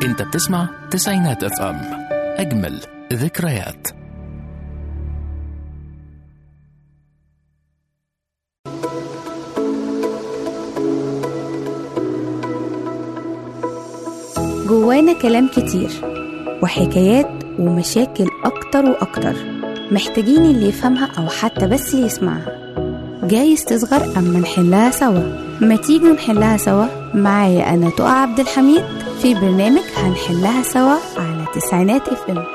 انت بتسمع تسعينات اف ام اجمل ذكريات جوانا كلام كتير وحكايات ومشاكل أكتر وأكتر محتاجين اللي يفهمها أو حتى بس يسمعها جايز تصغر أما نحلها سوا ما تيجوا نحلها سوا معايا أنا تقى عبد الحميد في برنامج هنحلها سوا على تسعينات اف ام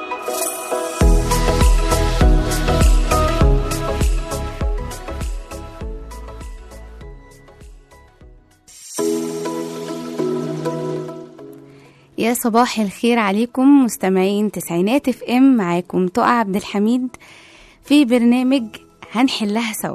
يا صباح الخير عليكم مستمعين تسعينات اف ام معاكم تقى عبد الحميد في برنامج هنحلها سوا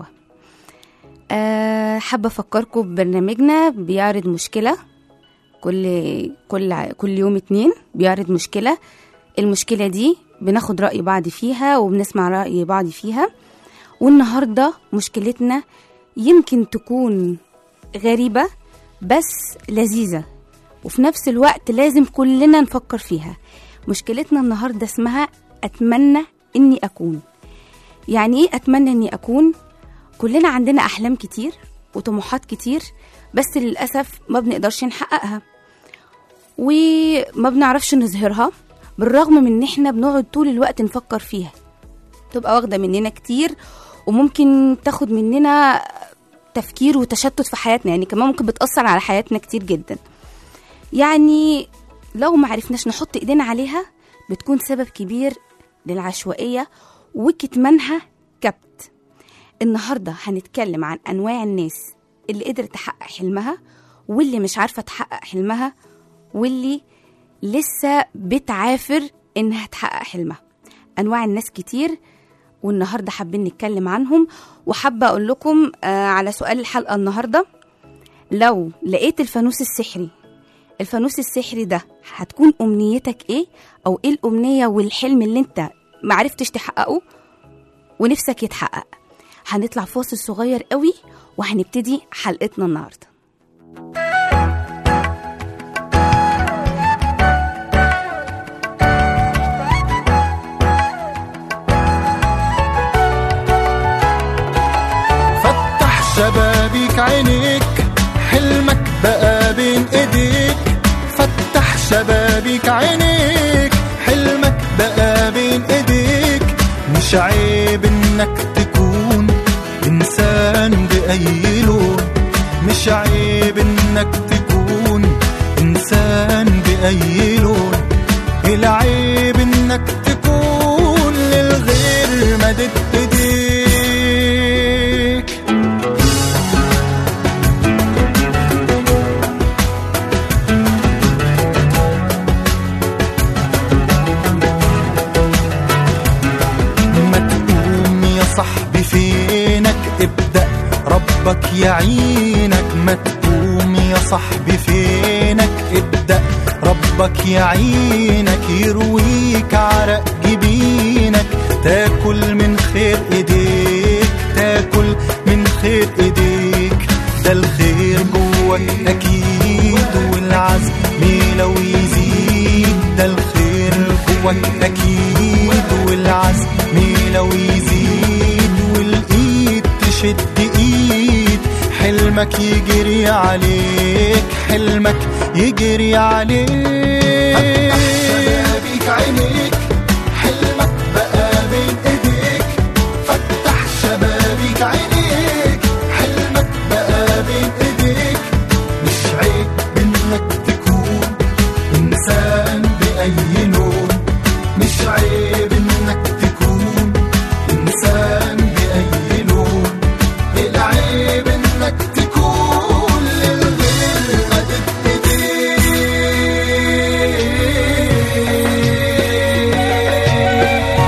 أه حابة أفكركم ببرنامجنا بيعرض مشكلة كل كل كل يوم اتنين بيعرض مشكلة المشكلة دي بناخد رأي بعض فيها وبنسمع رأي بعض فيها والنهاردة مشكلتنا يمكن تكون غريبة بس لذيذة وفي نفس الوقت لازم كلنا نفكر فيها مشكلتنا النهاردة اسمها أتمنى إني أكون يعني إيه أتمنى إني أكون كلنا عندنا أحلام كتير وطموحات كتير بس للأسف ما بنقدرش نحققها وما بنعرفش نظهرها بالرغم من إن إحنا بنقعد طول الوقت نفكر فيها تبقى واخدة مننا كتير وممكن تاخد مننا تفكير وتشتت في حياتنا يعني كمان ممكن بتأثر على حياتنا كتير جدا يعني لو ما عرفناش نحط ايدينا عليها بتكون سبب كبير للعشوائية وكتمانها كبت النهاردة هنتكلم عن أنواع الناس اللي قدرت تحقق حلمها واللي مش عارفة تحقق حلمها واللي لسه بتعافر إنها تحقق حلمها أنواع الناس كتير والنهاردة حابين نتكلم عنهم وحابة أقول لكم آه على سؤال الحلقة النهاردة لو لقيت الفانوس السحري الفانوس السحري ده هتكون أمنيتك إيه أو إيه الأمنية والحلم اللي أنت معرفتش تحققه ونفسك يتحقق هنطلع فاصل صغير قوي وهنبتدي حلقتنا النهارده فتح شبابيك عينيك حلمك بقى بين ايديك فتح شبابيك عينيك حلمك بقى بين ايديك مش عيب انك تكون انسان باي لون مش عيب انك تكون انسان باي لون العيب انك تكون للغير مدد ايديك ما تقوم يا صاحبي فينك ابدأ ربك يعينك ما تقوم يا صاحبي فينك ابدأ ربك يعينك يرويك عرق جبينك تاكل من خير ايديك تاكل من خير ايديك ده الخير جواك اكيد والعزم لو يزيد ده الخير جواك اكيد والعزم لو يزيد والايد تشد ايد حلمك يجري عليك حلمك يجري عليك فتح شبابيك عينيك حلمك بقى بين ايديك فتح شبابيك عينيك حلمك بقى بين ايديك مش عيب انك تكون انسان باي لون مش عيب انك تكون انسان باي لون العيب انك تكون للغير مدد ايديك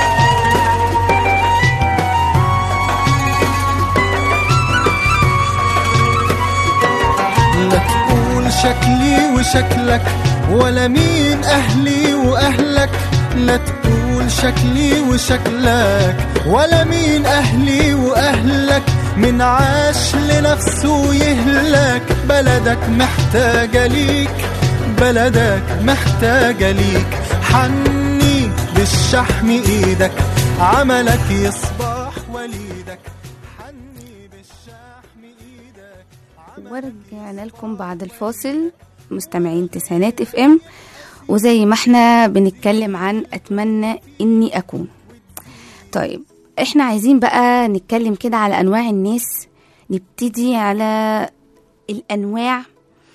لا تقول شكلي وشكلك ولا مين أهلي وأهلك لا تقول شكلي وشكلك ولا مين أهلي وأهلك من عاش لنفسه يهلك بلدك محتاجة ليك بلدك محتاجة ليك حني بالشحم ايدك عملك يصبح وليدك حني بالشحم ايدك ورجعنا لكم بعد الفاصل مستمعين تسعينات اف ام وزي ما احنا بنتكلم عن اتمنى اني اكون طيب احنا عايزين بقى نتكلم كده على انواع الناس نبتدي على الانواع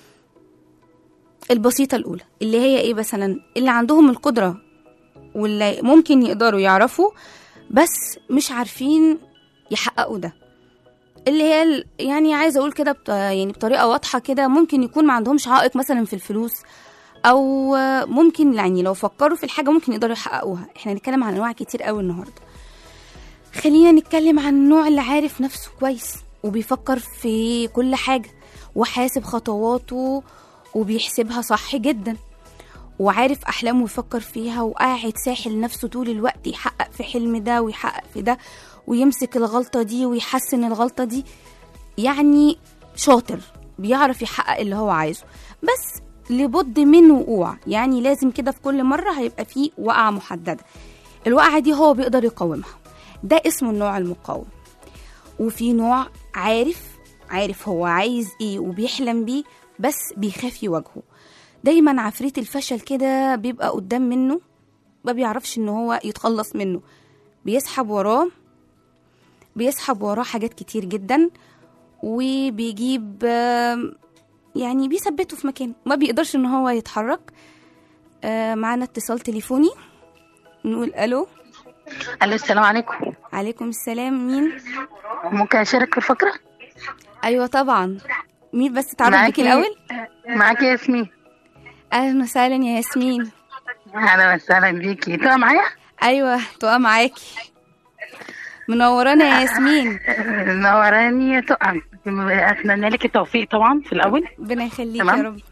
البسيطة الأولى اللي هي إيه مثلا اللي عندهم القدرة واللي ممكن يقدروا يعرفوا بس مش عارفين يحققوا ده اللي هي ال- يعني عايزه اقول كده بط... يعني بطريقه واضحه كده ممكن يكون ما عندهمش عائق مثلا في الفلوس او آه، ممكن يعني لو فكروا في الحاجه ممكن يقدروا يحققوها احنا هنتكلم عن انواع كتير قوي النهارده خلينا نتكلم عن النوع اللي عارف نفسه كويس وبيفكر في كل حاجه وحاسب خطواته وبيحسبها صح جدا وعارف احلامه ويفكر فيها وقاعد ساحل نفسه طول الوقت يحقق في حلم ده ويحقق في ده ويمسك الغلطه دي ويحسن الغلطه دي يعني شاطر بيعرف يحقق اللي هو عايزه بس لابد من وقوع يعني لازم كده في كل مرة هيبقى فيه وقعة محددة الوقعة دي هو بيقدر يقاومها ده اسمه النوع المقاوم وفي نوع عارف عارف هو عايز ايه وبيحلم بيه بس بيخاف يواجهه دايما عفريت الفشل كده بيبقى قدام منه ما بيعرفش ان هو يتخلص منه بيسحب وراه بيسحب وراه حاجات كتير جدا وبيجيب آم، يعني بيثبته في مكانه ما بيقدرش ان هو يتحرك آه، معانا اتصال تليفوني نقول الو الو السلام عليكم عليكم السلام مين ممكن اشارك في الفقره ايوه طبعا مين بس تعرف بيك معاكي- الاول معاكي ياسمين اهلا وسهلا يا ياسمين اهلا وسهلا بيكي تبقى معايا ايوه تبقى معاكي منورانا يا ياسمين نوراني تقع اتمنى لك التوفيق طبعا في الاول ربنا يخليك يا تمام. رب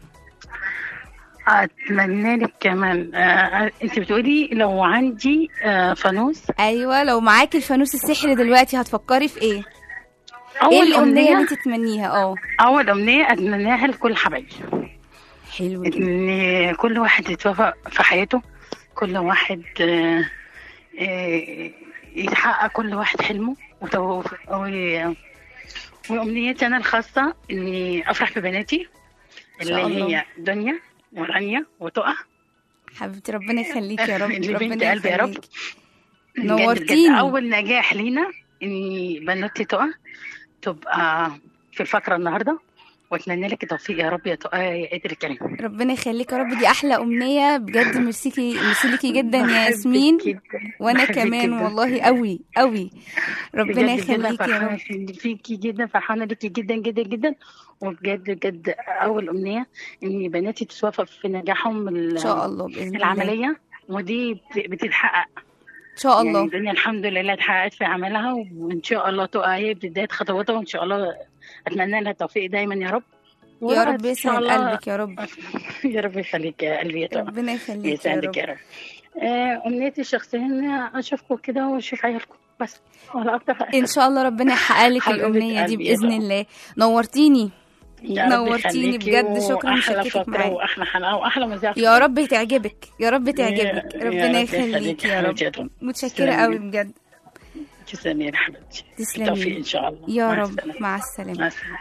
اتمنى لك كمان آه انت بتقولي لو عندي آه فانوس ايوه لو معاكي الفانوس السحري دلوقتي هتفكري في ايه ايه اول الامنيه اللي امنيه انت تتمنيها اه اول امنيه اتمناها لكل حبايبي حلو جدا ان كل واحد يتوفق في حياته كل واحد آه، آه، يتحقق كل واحد حلمه وتو- و- وامنيتي انا الخاصه اني افرح ببناتي اللي شاء الله. هي دنيا ورانيا وتقى حبيبتي ربنا يخليك يا رب اللي بنت ربنا قلبي يا رب. يخليك بجد- نورتيني. بجد اول نجاح لينا اني بنوتي تقى تبقى في الفقره النهارده واتمنى لك التوفيق يا رب يا تقى يا قادر الكريم ربنا يخليك يا رب دي احلى امنيه بجد ميرسيكي ميرسي ليكي جدا يا ياسمين بحبك جداً. وانا بحبك كمان جداً. والله قوي قوي ربنا بجد جدا يخليك يا فرحانة رب فيكي جدا فرحانة ليكي جدا جدا جدا وبجد بجد أول أمنية إن بناتي تتوافق في نجاحهم ال- ان شاء الله باذن الله العملية ودي بت- بتتحقق ان شاء يعني الله الدنيا الحمد لله اتحققت في عملها وإن شاء الله تبقى هي بداية خطواتها وإن شاء الله أتمنى لها التوفيق دايما يا رب يا رب وإن شاء يسعد الله- قلبك يا رب يا رب يخليك يا قلبي يا تقى ربنا يخليك يا يسعدك رب يا رب آه، أمنيتي الشخصية إن أشوفكم كده وأشوف عيالكم بس ولا أكتر ان شاء الله ربنا يحقق لك حبيبة الامنيه دي قلبي يا باذن رب. الله نورتيني يا رب نورتيني يخليكي بجد، شكراً وأحلى لمشاركتك فقرة معايا. واحلى حلقه واحلى مذيع يا رب تعجبك يا رب تعجبك يا- يا ربنا رب يخليك يا رب حبيبتي يا رب. متشكره تسلمي. قوي بجد تسلمي يا حبيبتي تسلمي. بالتوفيق ان شاء الله يا مع رب السلامة. مع السلامه مع السلامه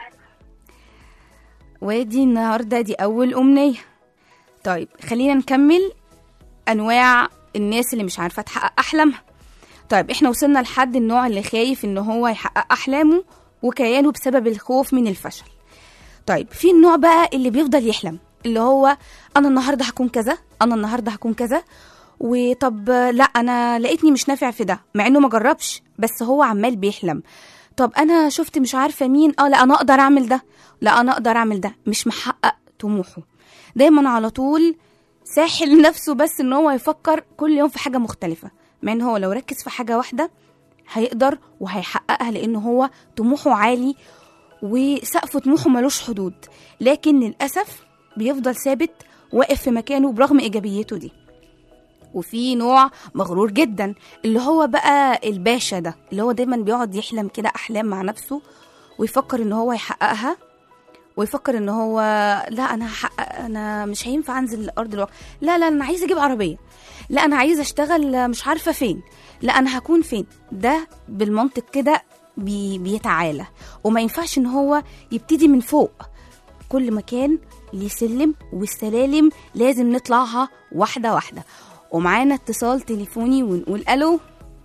ودي النهارده دي اول امنيه طيب خلينا نكمل انواع الناس اللي مش عارفه تحقق احلامها طيب احنا وصلنا لحد النوع اللي خايف ان هو يحقق احلامه وكيانه بسبب الخوف من الفشل طيب في النوع بقى اللي بيفضل يحلم اللي هو انا النهارده هكون كذا انا النهارده هكون كذا وطب لا انا لقيتني مش نافع في ده مع انه ما جربش بس هو عمال بيحلم طب انا شفت مش عارفه مين اه لا انا اقدر اعمل ده لا انا اقدر اعمل ده مش محقق طموحه دايما على طول ساحل نفسه بس ان هو يفكر كل يوم في حاجه مختلفه مع ان هو لو ركز في حاجه واحده هيقدر وهيحققها لان هو طموحه عالي وسقف طموحه ملوش حدود لكن للاسف بيفضل ثابت واقف في مكانه برغم ايجابيته دي وفي نوع مغرور جدا اللي هو بقى الباشا ده اللي هو دايما بيقعد يحلم كده احلام مع نفسه ويفكر ان هو يحققها ويفكر ان هو لا انا هحقق انا مش هينفع انزل ارض الواقع لا لا انا عايز اجيب عربيه لا انا عايز اشتغل مش عارفه فين لا انا هكون فين ده بالمنطق كده بي بيتعالى وما ينفعش ان هو يبتدي من فوق كل مكان ليه سلم والسلالم لازم نطلعها واحده واحده ومعانا اتصال تليفوني ونقول الو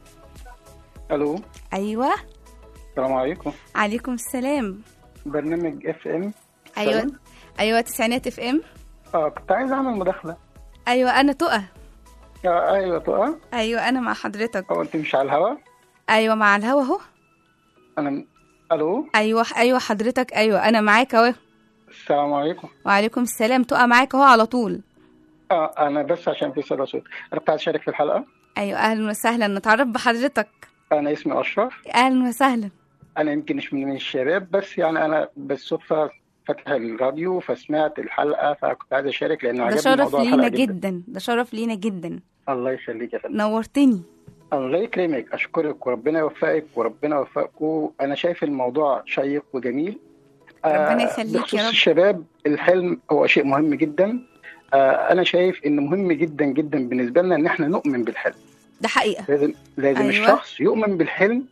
الو ايوه السلام عليكم عليكم السلام برنامج اف ام ايوه ايوه تسعينات اف ام اه كنت عايز اعمل مداخله ايوه انا تقى آه ايوه تقى ايوه انا مع حضرتك اه انت مش على الهوا ايوه مع الهوا اهو انا م- الو ايوه ايوه حضرتك ايوه انا معاك اهو السلام عليكم وعليكم السلام تقى معاك اهو على طول اه انا بس عشان في صدى صوت انا كنت عايز اشارك في الحلقه ايوه اهلا وسهلا نتعرف بحضرتك انا اسمي اشرف اهلا وسهلا انا يمكن مش من الشباب بس يعني انا بالصدفه فاتح الراديو فسمعت الحلقه فكنت عايز اشارك لان ده عجبني شرف موضوع لينا الحلقه جدا ده شرف لينا جدا الله يخليك يا فندم نورتني الله يكرمك اشكرك وربنا يوفقك وربنا يوفقكم انا شايف الموضوع شيق وجميل ربنا آه، يخليك يا بخصوص رب. الشباب الحلم هو شيء مهم جدا آه، انا شايف ان مهم جدا جدا بالنسبه لنا ان احنا نؤمن بالحلم ده حقيقه لازم لازم أيوة. أيوة. الشخص يؤمن بالحلم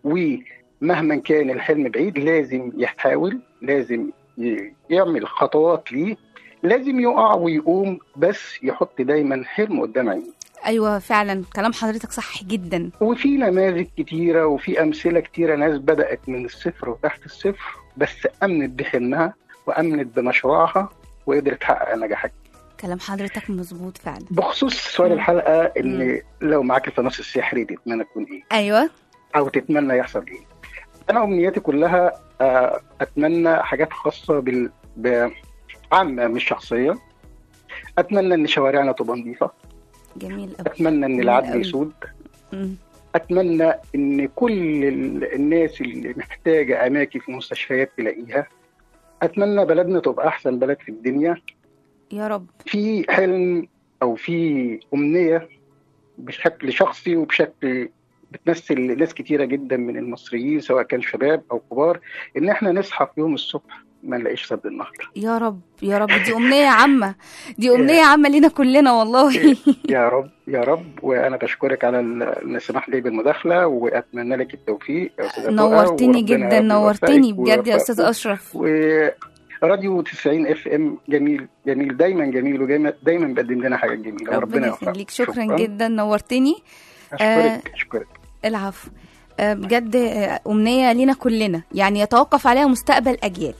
ومهما كان الحلم بعيد لازم يحاول لازم ي- يعمل خطوات ليه لازم يقع ويقوم بس يحط دايما حلم قدام عينيه ايوه فعلا كلام حضرتك صح جدا وفي نماذج كتيرة وفي أمثلة كتيرة ناس بدأت من الصفر وتحت الصفر بس أمنت بحلمها وأمنت بمشروعها وقدرت تحقق نجاحات كلام حضرتك مظبوط فعلا بخصوص سؤال مم. الحلقة إن لو معاك الفانوس السحري تتمنى تكون إيه ايوه أو تتمنى يحصل إيه أنا أمنياتي كلها آه، أتمنى حاجات خاصة بال ب- عامة مش شخصية أتمنى إن شوارعنا تبقى نظيفة جميل قوي أتمنى إن جميل العدل أوي. يسود مم. اتمنى ان كل ال- الناس اللي محتاجه اماكن في المستشفيات تلاقيها اتمنى بلدنا تبقى احسن بلد في الدنيا يا رب في حلم او في امنيه بشكل شخصي وبشكل بتمثل ناس كتيره جدا من المصريين سواء كان شباب او كبار ان احنا نصحى في يوم الصبح ما نلاقيش سد النهر يا رب يا رب دي امنيه عامه دي امنيه عامه لينا كلنا والله يا رب يا رب وانا بشكرك على ال- ان سمح لي بالمداخله واتمنى لك التوفيق يا استاذه تقى، نورتني وربنا جدا يوفقك نورتني بجد يا استاذ ويوفقكم. اشرف وراديو 90 اف ام جميل جميل دايما جميل ودايما دايما بيقدم لنا حاجات جميله وربنا ربنا يوفقك يخليك شكرا جدا نورتني اشكرك اشكرك العفو آه، بجد آه، أمنية لينا كلنا يعني يتوقف عليها مستقبل أجيال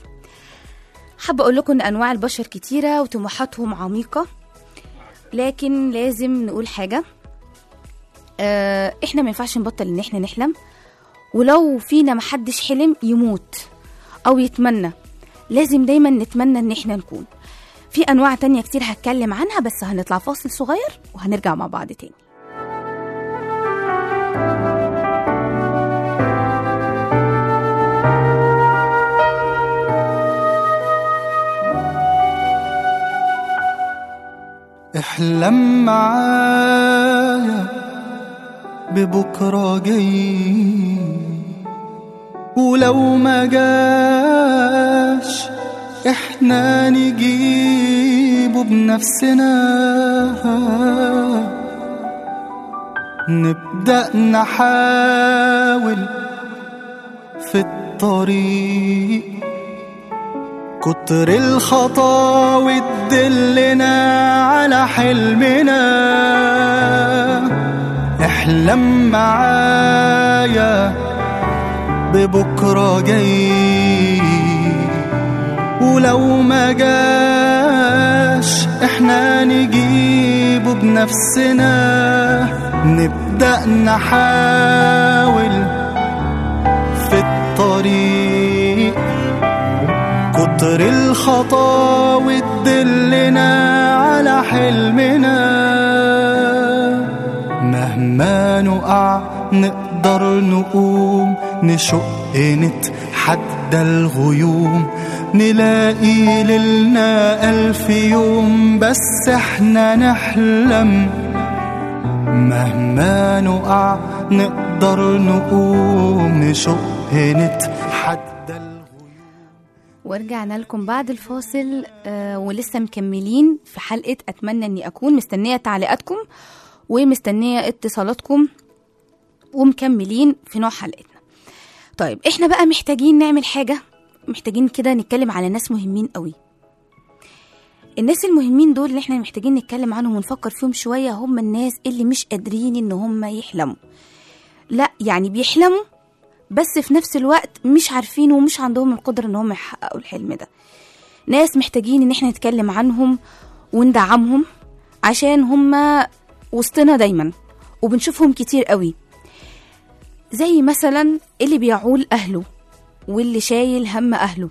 حابة أقول لكم إن أنواع البشر كتيرة وطموحاتهم عميقة لكن لازم نقول حاجة آه، إحنا ما ينفعش نبطل إن إحنا نحلم ولو فينا محدش حلم يموت أو يتمنى لازم دايما نتمنى إن إحنا نكون في أنواع تانية كتير هتكلم عنها بس هنطلع فاصل صغير وهنرجع مع بعض تاني احلم معايا ببكرة جاي ولو ما جاش احنا نجيبه بنفسنا نبدأ نحاول في الطريق كتر الخطاوي تدلنا على حلمنا احلم معايا ببكرة جاي ولو ما جاش احنا نجيبه بنفسنا نبدأ نحاول في الطريق كتر الخطاوي تدلنا على حلمنا مهما نقع نقدر نقوم نشق نتحدى الغيوم نلاقي ليلنا ألف يوم بس احنا نحلم مهما نقع نقدر نقوم نشق نتحدى الغيوم ورجعنا لكم بعد الفاصل آه ولسه مكملين في حلقة أتمنى أني أكون مستنية تعليقاتكم ومستنية اتصالاتكم ومكملين في نوع حلقتنا طيب احنا بقى محتاجين نعمل حاجة محتاجين كده نتكلم على ناس مهمين قوي الناس المهمين دول اللي احنا محتاجين نتكلم عنهم ونفكر فيهم شوية هم الناس اللي مش قادرين ان هم يحلموا لا يعني بيحلموا بس في نفس الوقت مش عارفين ومش عندهم القدرة ان هم يحققوا الحلم ده ناس محتاجين ان احنا نتكلم عنهم وندعمهم عشان هم وسطنا دايما وبنشوفهم كتير قوي زي مثلا اللي بيعول اهله واللي شايل هم اهله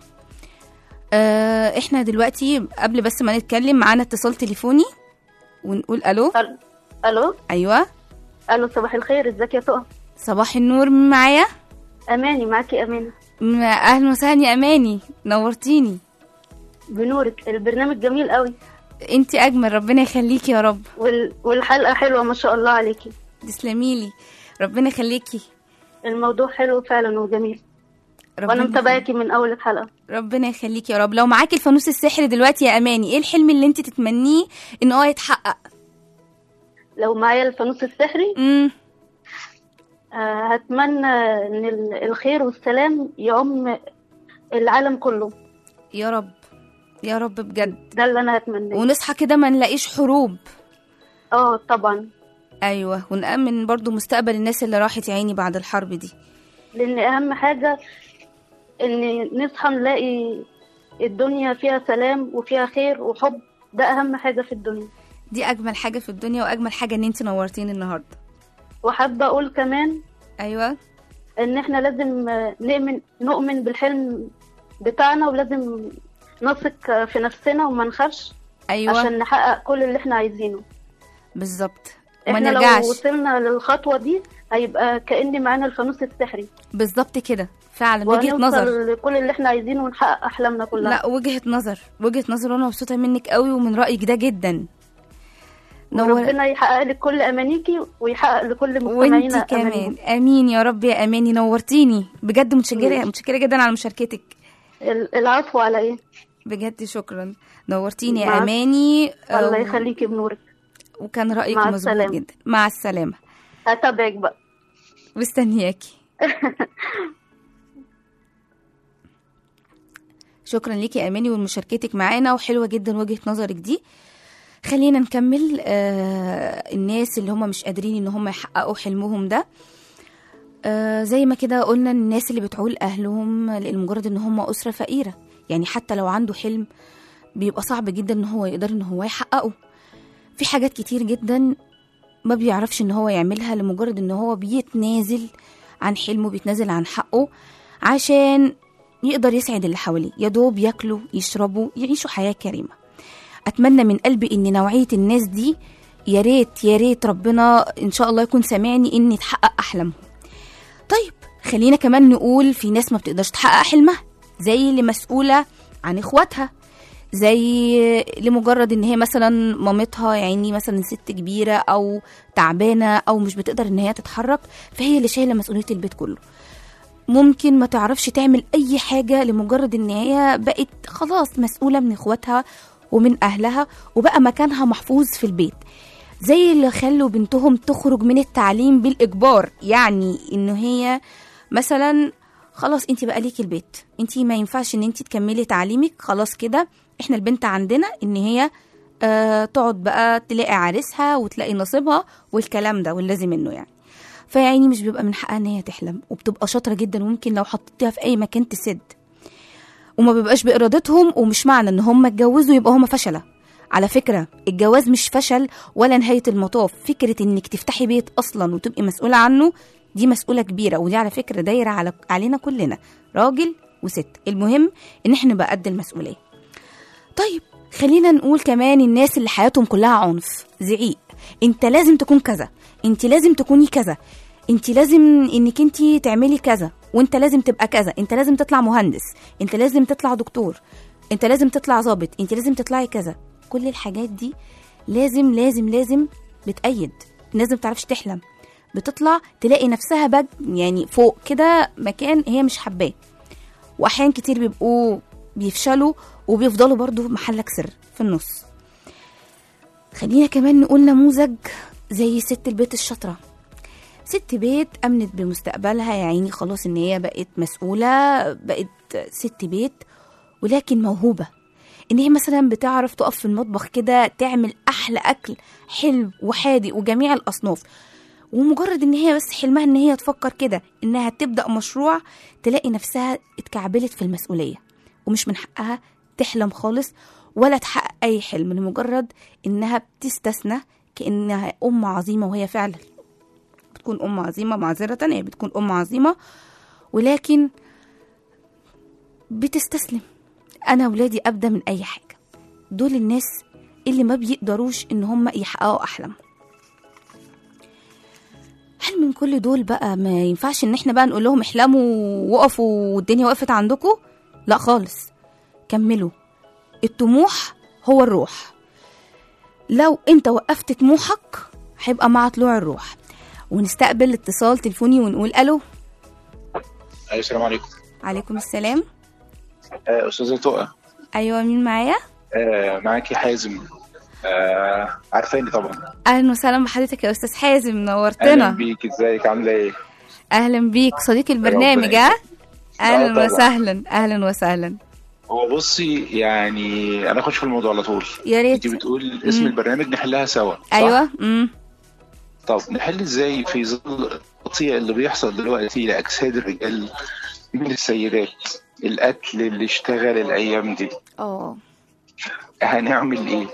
آه احنا دلوقتي قبل بس ما نتكلم معانا اتصال تليفوني ونقول الو أل- الو ايوه الو صباح الخير ازيك يا تقى صباح النور مين معايا اماني معاكي امانه م- اهلا وسهلا يا اماني نورتيني بنورك البرنامج جميل قوي انت اجمل ربنا يخليكي يا رب وال... والحلقه حلوه ما شاء الله عليكي تسلميلي ربنا يخليكي الموضوع حلو فعلا وجميل وانا ربنا متابعاكي من اول الحلقه ربنا يخليكي يا رب لو معاكي الفانوس السحري دلوقتي يا اماني ايه الحلم اللي انت تتمنيه ان هو يتحقق لو معايا الفانوس السحري امم آه هتمنى ان ال- الخير والسلام يعم العالم كله يا رب يا رب بجد ده اللي انا هتمناه ونصحى كده ما نلاقيش حروب اه طبعا ايوه ونأمن برضو مستقبل الناس اللي راحت يا عيني بعد الحرب دي لان اهم حاجه ان نصحى نلاقي الدنيا فيها سلام وفيها خير وحب ده اهم حاجه في الدنيا دي اجمل حاجه في الدنيا واجمل حاجه ان انت نورتيني النهارده وحابه اقول كمان ايوه ان احنا لازم آه، نؤمن نؤمن بالحلم بتاعنا ولازم نثق آه، في نفسنا وما نخافش ايوه عشان نحقق كل اللي احنا عايزينه بالظبط وما احنا نرجعش لو وصلنا للخطوه دي هيبقى كأن معانا الفانوس السحري بالظبط كده فعلا وجهه نظر وهنوصل لكل اللي احنا عايزينه ونحقق احلامنا كلها لا وجهه نظر وجهه نظر وانا مبسوطه منك قوي ومن رايك ده جدا نور ربنا يحقق لك كل امانيكي ويحقق لكل مستمعينا وانت كمان أمانيهم. امين يا رب يا اماني نورتيني بجد متشكره ماشي. متشكره جدا على مشاركتك ال- العفو على ايه بجد شكرا نورتيني يا مع- اماني الله آه، يخليكي بنورك وكان رايك مع مظبوط السلامة. جدا مع السلامه هتابعك بقى مستنياكي شكرا ليكي يا اماني ومشاركتك معانا وحلوه جدا وجهه نظرك دي خلينا نكمل آه الناس اللي هم مش قادرين ان هم يحققوا حلمهم ده آه زي ما كده قلنا الناس اللي بتعول اهلهم لمجرد ان هم اسره فقيره يعني حتى لو عنده حلم بيبقى صعب جدا ان هو يقدر ان هو يحققه في حاجات كتير جدا ما بيعرفش ان هو يعملها لمجرد ان هو بيتنازل عن حلمه بيتنازل عن حقه عشان يقدر يسعد اللي حواليه يا دوب ياكلوا يشربوا يعيشوا حياة كريمة أتمنى من قلبي إن نوعية الناس دي يا ريت يا ريت ربنا إن شاء الله يكون سامعني إن تحقق أحلامهم طيب خلينا كمان نقول في ناس ما بتقدرش تحقق حلمها زي اللي مسؤولة عن إخواتها زي لمجرد ان هي مثلا مامتها يعني مثلا ست كبيره او تعبانه او مش بتقدر ان هي تتحرك فهي اللي شايله مسؤوليه البيت كله ممكن ما تعرفش تعمل اي حاجه لمجرد ان هي بقت خلاص مسؤوله من اخواتها ومن اهلها وبقى مكانها محفوظ في البيت زي اللي خلوا بنتهم تخرج من التعليم بالاجبار يعني ان هي مثلا خلاص انت بقى ليكي البيت انت ما ينفعش ان انت تكملي تعليمك خلاص كده احنا البنت عندنا ان هي آه تقعد بقى تلاقي عريسها وتلاقي نصيبها والكلام ده واللازم منه يعني فيعني مش بيبقى من حقها ان هي تحلم وبتبقى شاطره جدا وممكن لو حطيتيها في اي مكان تسد وما بيبقاش بارادتهم ومش معنى ان هم اتجوزوا يبقى هم فشله على فكره الجواز مش فشل ولا نهايه المطاف فكره انك تفتحي بيت اصلا وتبقي مسؤوله عنه دي مسؤوله كبيره ودي على فكره دايره على علينا كلنا راجل وست المهم ان احنا نبقى قد المسؤوليه طيب خلينا نقول كمان الناس اللي حياتهم كلها عنف زعيق انت لازم تكون كذا انت لازم تكوني كذا انت لازم انك انت تعملي كذا وانت لازم تبقى كذا انت لازم تطلع مهندس انت لازم تطلع دكتور انت لازم تطلع ظابط انت لازم تطلعي كذا كل الحاجات دي لازم لازم لازم بتأيد الناس ما بتعرفش تحلم بتطلع تلاقي نفسها بج يعني فوق كده مكان هي مش حباه واحيان كتير بيبقوا بيفشلوا وبيفضلوا برضو محلك سر في النص خلينا كمان نقول نموذج زي ست البيت الشاطرة ست بيت أمنت بمستقبلها يا عيني خلاص إن هي بقت مسؤولة بقت ست بيت ولكن موهوبة إن هي مثلا بتعرف تقف في المطبخ كده تعمل أحلى أكل حلو وحادق وجميع الأصناف ومجرد ان هي بس حلمها ان هي تفكر كده انها تبدا مشروع تلاقي نفسها اتكعبلت في المسؤوليه ومش من حقها تحلم خالص ولا تحقق اي حلم لمجرد انها بتستثنى كانها ام عظيمه وهي فعلا بتكون ام عظيمه معذره هي بتكون ام عظيمه ولكن بتستسلم انا ولادي ابدا من اي حاجه دول الناس اللي ما بيقدروش ان هم يحققوا احلامهم هل من كل دول بقى ما ينفعش ان احنا بقى نقول لهم احلموا وقفوا والدنيا وقفت عندكم لا خالص كملوا الطموح هو الروح لو انت وقفت طموحك هيبقى مع طلوع الروح ونستقبل اتصال تليفوني ونقول الو ايوه السلام عليكم عليكم السلام آه، استاذه تقى ايوه مين معايا آه، معاكي حازم آه، عارفاني طبعا اهلا وسهلا بحضرتك يا استاذ حازم اهلا نورتنا بيك ازيك عامله ايه اهلا بيك صديق البرنامج ها آه، اهلا طبعا. وسهلا اهلا وسهلا هو بصي يعني انا اخش في الموضوع على طول يا ريت انت بتقول اسم مم. البرنامج نحلها سوا صح؟ ايوه امم طب نحل ازاي في ظل التقطيع اللي بيحصل دلوقتي لاجساد الرجال من السيدات القتل اللي اشتغل الايام دي اه هنعمل ايه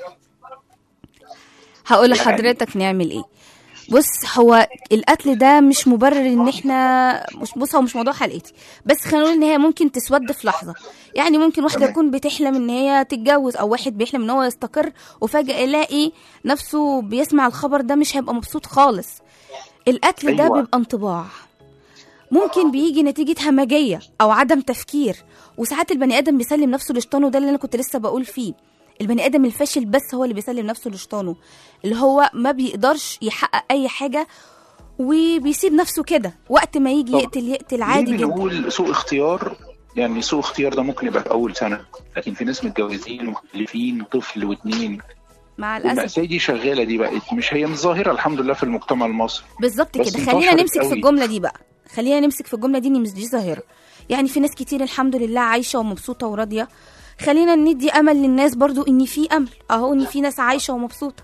هقول يعني- لحضرتك نعمل ايه بص هو القتل ده مش مبرر ان احنا مش بص هو مش موضوع حلقتي بس خلينا نقول ان هي ممكن تسود في لحظه يعني ممكن واحده تمام. تكون بتحلم ان هي تتجوز او واحد بيحلم ان هو يستقر وفجاه يلاقي نفسه بيسمع الخبر ده مش هيبقى مبسوط خالص القتل ده أيوة. بيبقى انطباع ممكن بيجي نتيجة همجية أو عدم تفكير وساعات البني آدم بيسلم نفسه لشيطانه ده اللي أنا كنت لسه بقول فيه البني آدم الفاشل بس هو اللي بيسلم نفسه لشيطانه اللي هو ما بيقدرش يحقق أي حاجة وبيسيب نفسه كده وقت ما يجي طب يقتل يقتل عادي ليه جدا بنقول سوء اختيار يعني سوء اختيار ده ممكن يبقى في اول سنه لكن في ناس متجوزين ومخلفين طفل واثنين مع الأسف المأساة دي شغالة دي بقت مش هي مش ظاهرة الحمد لله في المجتمع المصري بالظبط بس كده خلينا انتشرت نمسك في قوي. الجملة دي بقى خلينا نمسك في الجملة دي ان مش دي ظاهرة يعني في ناس كتير الحمد لله عايشة ومبسوطة وراضية خلينا ندي امل للناس برضو ان في امل اهو ان في ناس عايشة ومبسوطة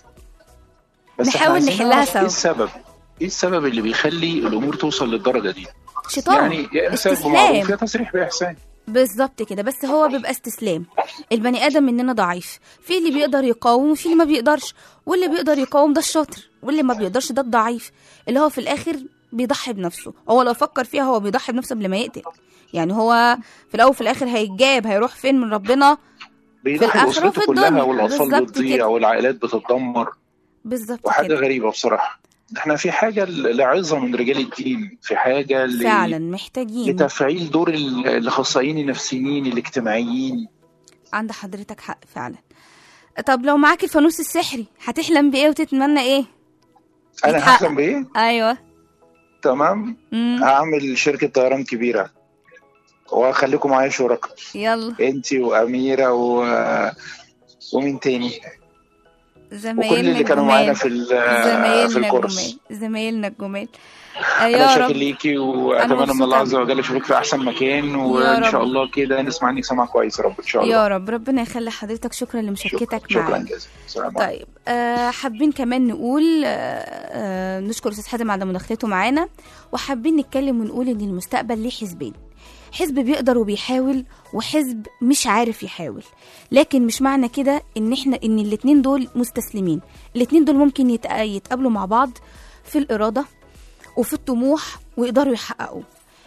بس نحاول احنا عايزين نحلها نعرف سوا. ايه السبب ايه السبب اللي بيخلي الامور توصل للدرجة دي شيطان يعني يا امساك استسلام. بمعروف يا تصريح باحسان بالظبط كده بس هو بيبقى استسلام البني ادم مننا ضعيف في اللي بيقدر يقاوم وفي اللي ما بيقدرش واللي بيقدر يقاوم ده الشاطر واللي ما بيقدرش ده الضعيف اللي هو في الاخر بيضحي بنفسه هو لو فكر فيها هو بيضحي بنفسه قبل ما يقتل يعني هو في الاول وفي الاخر هيتجاب هيروح فين من ربنا بيضحي الآخرة باسرته وفي الدنيا. كلها والاطفال بالظبط بتضيع كده. والعائلات بتتدمر بالظبط وحاجة كده غريبة بصراحة احنا في حاجة لعظة من رجال الدين في حاجة ل- فعلا محتاجين لتفعيل دور ال- الاخصائيين النفسيين الاجتماعيين عند حضرتك حق فعلا طب لو معاك الفانوس السحري هتحلم بايه وتتمنى ايه انا يتحقق. هحلم بايه ايوه تمام امم هعمل شركة طيران كبيرة وهخليكم معايا شركاء يلا انت واميرة و... ومين تاني زمايلنا وكل اللي كانوا الجمال. معانا في ال- في زمايلنا الكورس الجمال زمايلنا الجمال انا يا شاكر رب ليكي أنا واتمنى من مبسوطة الله عز أوي. وجل اشوفك في احسن مكان وان رب. شاء الله كده نسمع عنك سمع كويس يا رب ان شاء الله يا رب ربنا يخلي حضرتك شكرا لمشاركتك شكرا معانا جزيلا السلام عليكم طيب آه حابين كمان نقول آه آه نشكر استاذ حازم على مداخلته معانا وحابين نتكلم ونقول ان المستقبل ليه حزبين حزب بيقدر وبيحاول وحزب مش عارف يحاول لكن مش معنى كده ان احنا ان الاتنين دول مستسلمين الاتنين دول ممكن يتق- يتقابلوا مع بعض في الإرادة وفي الطموح ويقدروا يحققوا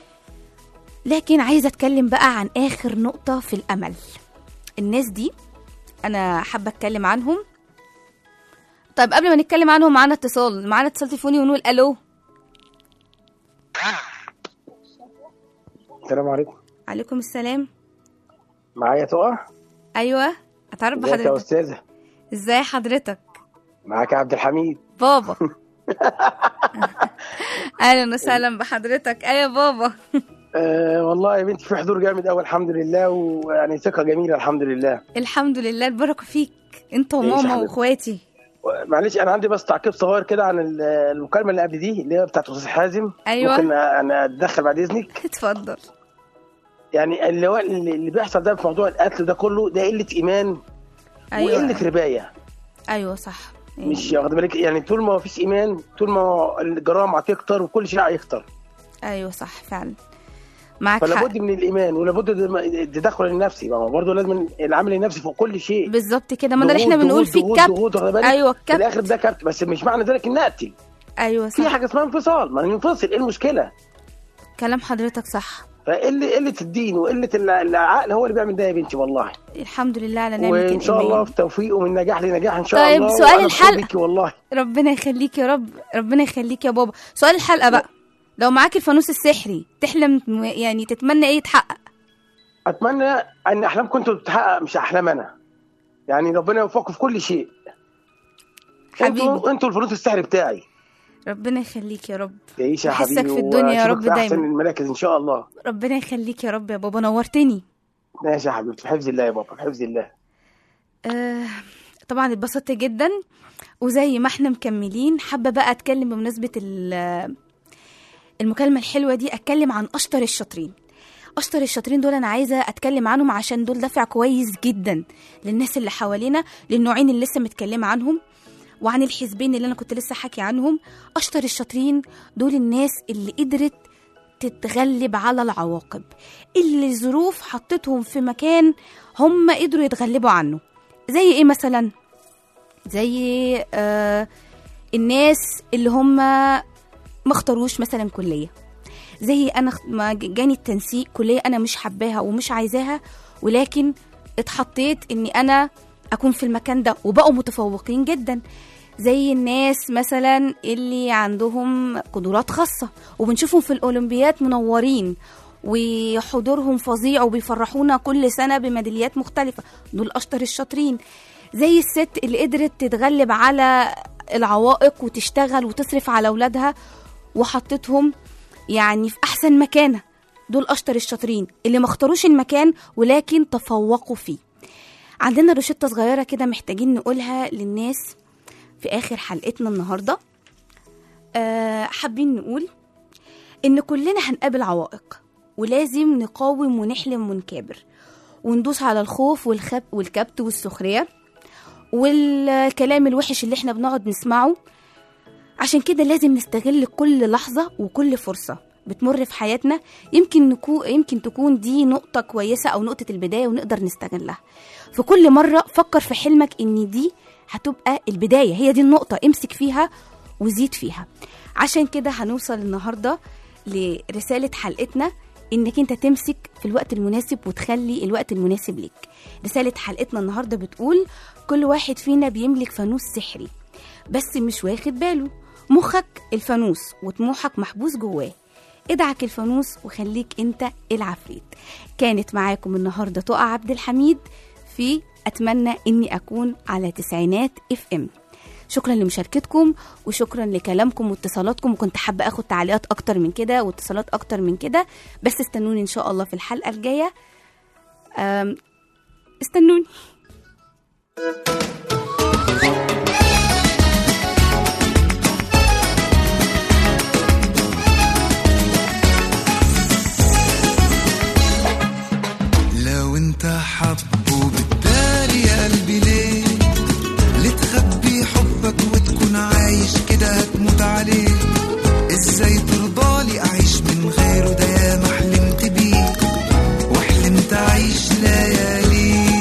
لكن عايزة أتكلم بقى عن آخر نقطة في الأمل الناس دي أنا حابة أتكلم عنهم طيب قبل ما نتكلم عنهم معانا اتصال معانا اتصال تليفوني ونقول ألو السلام عليكم عليكم السلام معايا تقع أيوة أتعرف ازيك يا بحضرتك استاذه إزاي حضرتك معاك عبد الحميد بابا اهلا وسهلا بحضرتك ايوه بابا آه والله يا بنتي في حضور جامد قوي الحمد لله ويعني ثقه جميله الحمد لله الحمد لله البركه فيك انت تعيش يا وماما حبيبتي. واخواتي معلش انا عندي بس تعقيب صغير كده عن ال- المكالمه اللي قبل دي اللي هي بتاعت استاذ حازم أيوة. ممكن انا اتدخل بعد اذنك اتفضل يعني اللي هو اللي اللي بيحصل ده في موضوع القتل ده كله ده قله ايمان ايوه وقله ربايه ايوه صح مش واخد بالك يعني طول ما فيش ايمان طول ما الجرائم هتكتر وكل شيء هيكتر ايوه صح فعلا معاك فلا حق بد من الايمان ولا بد من التدخل النفسي ما هو برضه لازم العامل النفسي فوق كل شيء بالظبط كده ما ده اللي احنا ضغوط- بنقول ضغوط- فيه ضغوط- الكبت ضغوط، واخد بالك؟ ايوه في الكبت الاخر ده كبت بس مش معنى ذلك ان اقتل ايوه في صح حاجه اسمها انفصال ما ننفصل ايه المشكله كلام حضرتك صح فقله قله الدين وقله الع- العقل هو اللي بيعمل ده يا بنتي والله الحمد لله على نعمه وان شاء الله الإيمان. في توفيق ومن نجاح لنجاح ان شاء طيب، الله سؤال وأنا فخور الحلقة. بيكي والله ربنا يخليك يا رب ربنا يخليك يا بابا سؤال الحلقه بقى لو معاك الفانوس السحري تحلم يعني تتمنى ايه يتحقق اتمنى ان احلامكم انتوا تتحقق مش احلام انا يعني ربنا يوفقكم في كل شيء حبيبي انتوا انتوا الفلوس السحر بتاعي ربنا يخليك يا رب تعيش يا يحسك حبيبي في الدنيا يا وأشوفك رب في احسن دايما. المراكز ان شاء الله ربنا يخليك يا رب يا بابا نورتني ماشي يا حبيبتي في حفظ الله يا بابا في حفظ الله آه طبعا اتبسطت جدا وزي ما احنا مكملين حابه بقى اتكلم بمناسبه ال- المكالمه الحلوه دي اتكلم عن اشطر الشاطرين اشطر الشاطرين دول انا عايزه اتكلم عنهم عشان دول دافع كويس جدا للناس اللي حوالينا للنوعين اللي لسه متكلمه عنهم وعن الحزبين اللي انا كنت لسه حكي عنهم اشطر الشاطرين دول الناس اللي قدرت تتغلب على العواقب اللي الظروف حطتهم في مكان هم قدروا يتغلبوا عنه زي ايه مثلا زي آه الناس اللي هم ما اختاروش مثلا كليه زي انا اخت- ما ج- جاني التنسيق كليه انا مش حباها ومش عايزاها ولكن اتحطيت اني انا اكون في المكان ده وبقوا متفوقين جدا زي الناس مثلا اللي عندهم قدرات خاصه وبنشوفهم في الاولمبيات منورين وحضورهم فظيع وبيفرحونا كل سنه بميداليات مختلفه دول اشطر الشاطرين زي الست اللي قدرت تتغلب على العوائق وتشتغل وتصرف على اولادها وحطتهم يعني في احسن مكانه دول اشطر الشاطرين اللي ما اختاروش المكان ولكن تفوقوا فيه عندنا روشته صغيره كده محتاجين نقولها للناس في اخر حلقتنا النهارده أه حابين نقول ان كلنا هنقابل عوائق ولازم نقاوم ونحلم ونكابر وندوس على الخوف والخب والكبت والسخريه والكلام الوحش اللي احنا بنقعد نسمعه عشان كده لازم نستغل كل لحظة وكل فرصة بتمر في حياتنا يمكن نكون يمكن تكون دي نقطة كويسة أو نقطة البداية ونقدر نستغلها في كل مرة فكر في حلمك إن دي هتبقى البداية هي دي النقطة امسك فيها وزيد فيها عشان كده هنوصل النهاردة لرسالة حلقتنا إنك أنت تمسك في الوقت المناسب وتخلي الوقت المناسب ليك رسالة حلقتنا النهاردة بتقول كل واحد فينا بيملك فانوس سحري بس مش واخد باله مخك الفانوس وطموحك محبوس جواه ادعك الفانوس وخليك انت العفريت كانت معاكم النهارده تقع عبد الحميد في اتمنى اني اكون على تسعينات اف ام شكرا لمشاركتكم وشكرا لكلامكم واتصالاتكم وكنت حابه اخد تعليقات اكتر من كده واتصالات اكتر من كده بس استنوني ان شاء الله في الحلقه الجايه أم، استنوني لو انت حبه بالتالي يا قلبي ليه ليه تخبي حبك وتكون عايش كده هتموت عليه ازاي ترضالي اعيش من غيره ده يا ما حلمت بيه وحلمت اعيش ليالي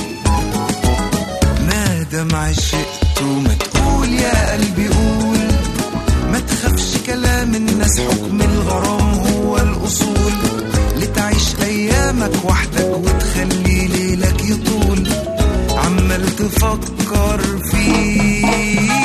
ما دام عشقت وما تقول يا قلبي قول ما تخافش كلام الناس حكم الغرام هو الأصول لتعيش أيامك وحدك وتخلي ليلك يطول عمال تفكر فيه